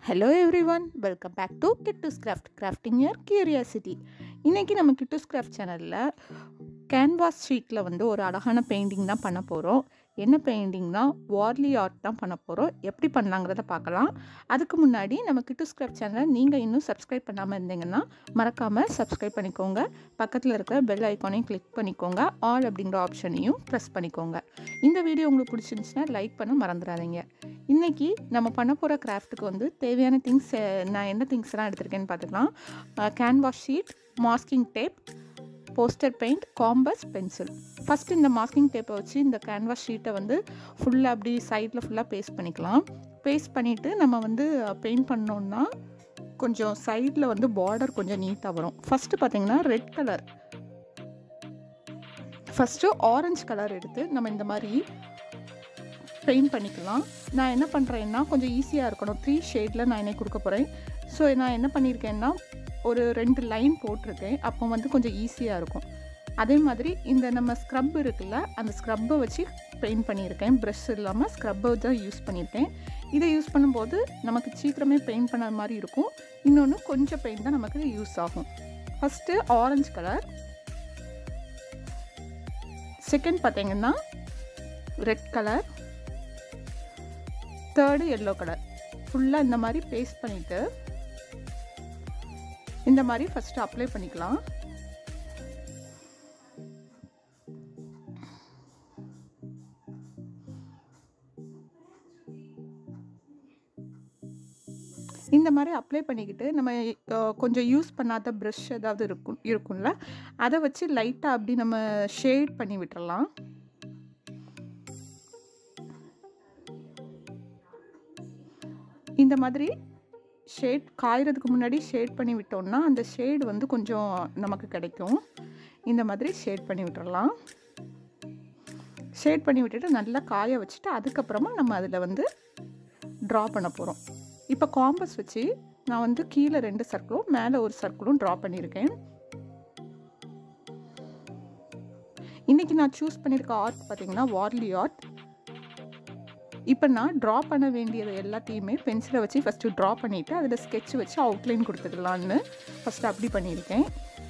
hello everyone welcome back to Kittu's craft crafting year curiosity இன்றைக்கி நம்ம கிட்டூஸ் craft சேனலில் canvas ஷீட்டில் வந்து ஒரு அழகான பெயிண்டிங் தான் பண்ண போகிறோம் என்ன பெயிண்டிங்னா வார்லி ஆர்ட் தான் பண்ண போகிறோம் எப்படி பண்ணலாங்கிறத பார்க்கலாம் அதுக்கு முன்னாடி நம்ம கிட்டூஸ் கிராஃப்ட் சேனலை நீங்கள் இன்னும் சப்ஸ்கிரைப் பண்ணாமல் இருந்தீங்கன்னா மறக்காமல் சப்ஸ்கிரைப் பண்ணிக்கோங்க பக்கத்தில் இருக்கிற பெல் ஐக்கானையும் கிளிக் பண்ணிக்கோங்க ஆல் அப்படிங்கிற ஆப்ஷனையும் ப்ரெஸ் பண்ணிக்கோங்க இந்த வீடியோ உங்களுக்கு பிடிச்சிருந்துச்சுன்னா லைக் பண்ண மறந்துடாதீங்க இன்றைக்கி நம்ம பண்ண போகிற கிராஃப்ட்டுக்கு வந்து தேவையான திங்ஸ் நான் என்ன திங்ஸ்லாம் எடுத்திருக்கேன்னு பார்த்துக்கலாம் canvas sheet masking tape poster paint compass pencil first இந்த மாஸ்கிங் டேப்பை வச்சு இந்த கேன்வாஸ் ஷீட்டை வந்து ஃபுல்லாக அப்படி சைடில் ஃபுல்லாக பேஸ்ட் பண்ணிக்கலாம் பேஸ்ட் பண்ணிவிட்டு நம்ம வந்து பெயிண்ட் பண்ணோன்னா கொஞ்சம் சைடில் வந்து பார்டர் கொஞ்சம் நீட்டாக வரும் ஃபஸ்ட்டு பார்த்திங்கன்னா red colour first orange colour எடுத்து நம்ம இந்த மாதிரி பெயிண்ட் பண்ணிக்கலாம் நான் என்ன பண்ணுறேன்னா கொஞ்சம் ஈஸியாக இருக்கணும் த்ரீ ஷேடில் நான் என்ன கொடுக்க போகிறேன் ஸோ நான் என்ன பண்ணியிருக்கேன்னா ஒரு ரெண்டு லைன் போட்டிருக்கேன் அப்போ வந்து கொஞ்சம் ஈஸியாக இருக்கும் அதே மாதிரி இந்த நம்ம ஸ்க்ரப் இருக்குல்ல அந்த ஸ்க்ரப்பை வச்சு பெயிண்ட் பண்ணியிருக்கேன் ப்ரெஷ் இல்லாமல் ஸ்க்ரப்பை தான் யூஸ் பண்ணியிருக்கேன் இதை யூஸ் பண்ணும்போது நமக்கு சீக்கிரமே பெயிண்ட் பண்ண மாதிரி இருக்கும் இன்னொன்று கொஞ்சம் பெயிண்ட் தான் நமக்கு யூஸ் ஆகும் ஃபஸ்ட்டு ஆரஞ்சு கலர் செகண்ட் பார்த்தீங்கன்னா red colour third yellow colour ஃபுல்லாக இந்த மாதிரி பேஸ்ட் பண்ணிவிட்டு இந்த மாதிரி ஃபஸ்ட்டு அப்ளை பண்ணிக்கலாம் இந்த மாதிரி அப்ளை பண்ணிக்கிட்டு நம்ம கொஞ்சம் யூஸ் பண்ணாத ப்ரஷ் ஏதாவது இருக்கும் இருக்கும்ல அதை வச்சு லைட்டாக அப்படி நம்ம ஷேட் பண்ணி விட்டுறலாம் இந்த மாதிரி ஷேட் காயறதுக்கு முன்னாடி ஷேட் பண்ணி விட்டோம்னா அந்த ஷேடு வந்து கொஞ்சம் நமக்கு கிடைக்கும் இந்த மாதிரி ஷேட் பண்ணி விட்டுறலாம் ஷேட் பண்ணி விட்டுட்டு நல்லா காய வச்சுட்டு அதுக்கப்புறமா நம்ம அதில் வந்து ட்ரா பண்ண போகிறோம் இப்போ காம்பஸ் வச்சு நான் வந்து கீழே ரெண்டு சர்க்கிளும் மேலே ஒரு சர்க்கிளும் ட்ரா பண்ணியிருக்கேன் இன்றைக்கி நான் சூஸ் பண்ணியிருக்க ஆர்ட் பார்த்திங்கன்னா வார்லி ஆர்ட் இப்போ நான் ட்ரா பண்ண வேண்டியது எல்லாத்தையுமே பென்சிலை வச்சு ஃபஸ்ட்டு ட்ரா பண்ணிவிட்டு அதில் ஸ்கெட்ச் வச்சு அவுட்லைன் கொடுத்துக்கலான்னு ஃபஸ்ட்டு அப்படி பண்ணியிருக்கேன்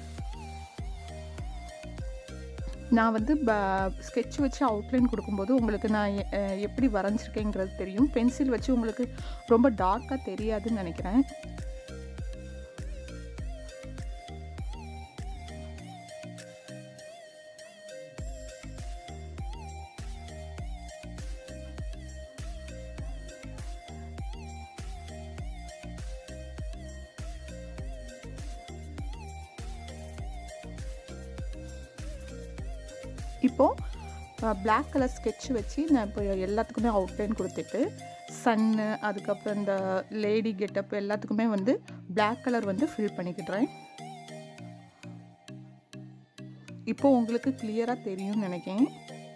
நான் வந்து ஸ்கெட்ச் வச்சு அவுட்லைன் கொடுக்கும்போது உங்களுக்கு நான் எப்படி வரைஞ்சிருக்கேங்கிறது தெரியும் பென்சில் வச்சு உங்களுக்கு ரொம்ப டார்க்காக தெரியாதுன்னு நினைக்கிறேன் இப்போது பிளாக் கலர் ஸ்கெட்ச் வச்சு நான் இப்போ எல்லாத்துக்குமே அவுட்லைன் கொடுத்துட்டு சன்னு அதுக்கப்புறம் இந்த லேடி கெட்டப் எல்லாத்துக்குமே வந்து பிளாக் கலர் வந்து ஃபில் பண்ணிக்கிடுறேன் இப்போ உங்களுக்கு கிளியராக தெரியும்னு நினைக்கிறேன்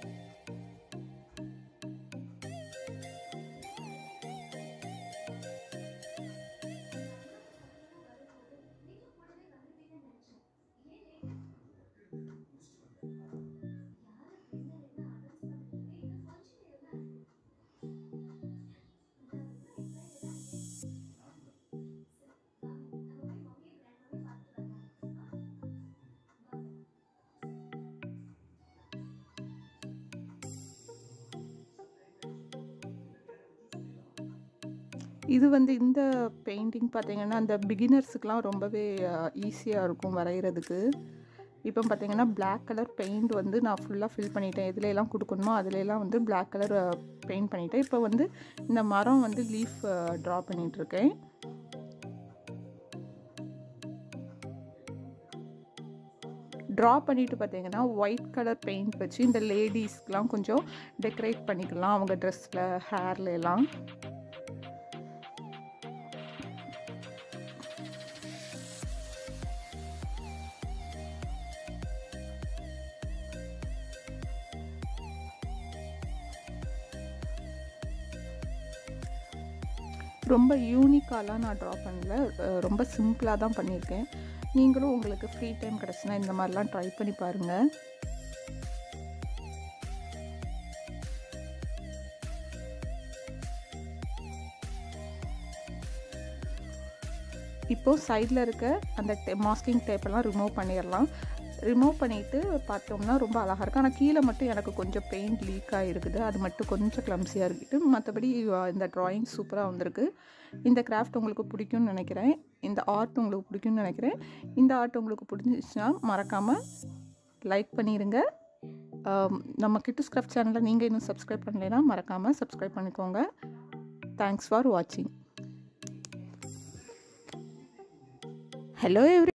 இது வந்து இந்த பெயிண்டிங் பார்த்திங்கன்னா அந்த பிகினர்ஸுக்கெலாம் ரொம்பவே ஈஸியாக இருக்கும் வரைகிறதுக்கு இப்போ பார்த்திங்கன்னா பிளாக் கலர் பெயிண்ட் வந்து நான் ஃபுல்லாக ஃபில் பண்ணிட்டேன் எதுலெல்லாம் கொடுக்கணுமோ அதுலலாம் வந்து பிளாக் கலர் பெயிண்ட் பண்ணிட்டேன் இப்போ வந்து இந்த மரம் வந்து லீஃப் ட்ரா பண்ணிகிட்ருக்கேன் ட்ரா பண்ணிவிட்டு பார்த்தீங்கன்னா ஒயிட் கலர் பெயிண்ட் வச்சு இந்த லேடிஸ்க்கெலாம் கொஞ்சம் டெக்கரேட் பண்ணிக்கலாம் அவங்க ட்ரெஸ்ஸில் ஹேர்ல எல்லாம் ரொம்ப யூனிக்காலாம் நான் ட்ரா பண்ணல ரொம்ப சிம்பிளாக தான் பண்ணியிருக்கேன் நீங்களும் உங்களுக்கு ஃப்ரீ டைம் கிடச்சுன்னா இந்த மாதிரிலாம் ட்ரை பண்ணி பாருங்கள் இப்போது சைடில் இருக்க அந்த டே மாஸ்கிங் டேப்பெல்லாம் ரிமூவ் பண்ணிடலாம் ரிமூவ் பண்ணிவிட்டு பார்த்தோம்னா ரொம்ப அழகாக இருக்குது ஆனால் கீழே மட்டும் எனக்கு கொஞ்சம் பெயிண்ட் லீக் ஆகிருக்குது அது மட்டும் கொஞ்சம் கிளம்ஸியாக இருக்குது மற்றபடி இந்த ட்ராயிங் சூப்பராக வந்திருக்கு இந்த கிராஃப்ட் உங்களுக்கு பிடிக்கும்னு நினைக்கிறேன் இந்த ஆர்ட் உங்களுக்கு பிடிக்கும்னு நினைக்கிறேன் இந்த ஆர்ட் உங்களுக்கு பிடிச்சிச்சுன்னா மறக்காமல் லைக் பண்ணிடுங்க நம்ம கிட்டு ஸ்கிராஃப்ட் சேனலை நீங்கள் இன்னும் சப்ஸ்கிரைப் பண்ணலைன்னா மறக்காமல் சப்ஸ்கிரைப் பண்ணிக்கோங்க தேங்க்ஸ் ஃபார் வாட்சிங் ஹலோ எவ்ரி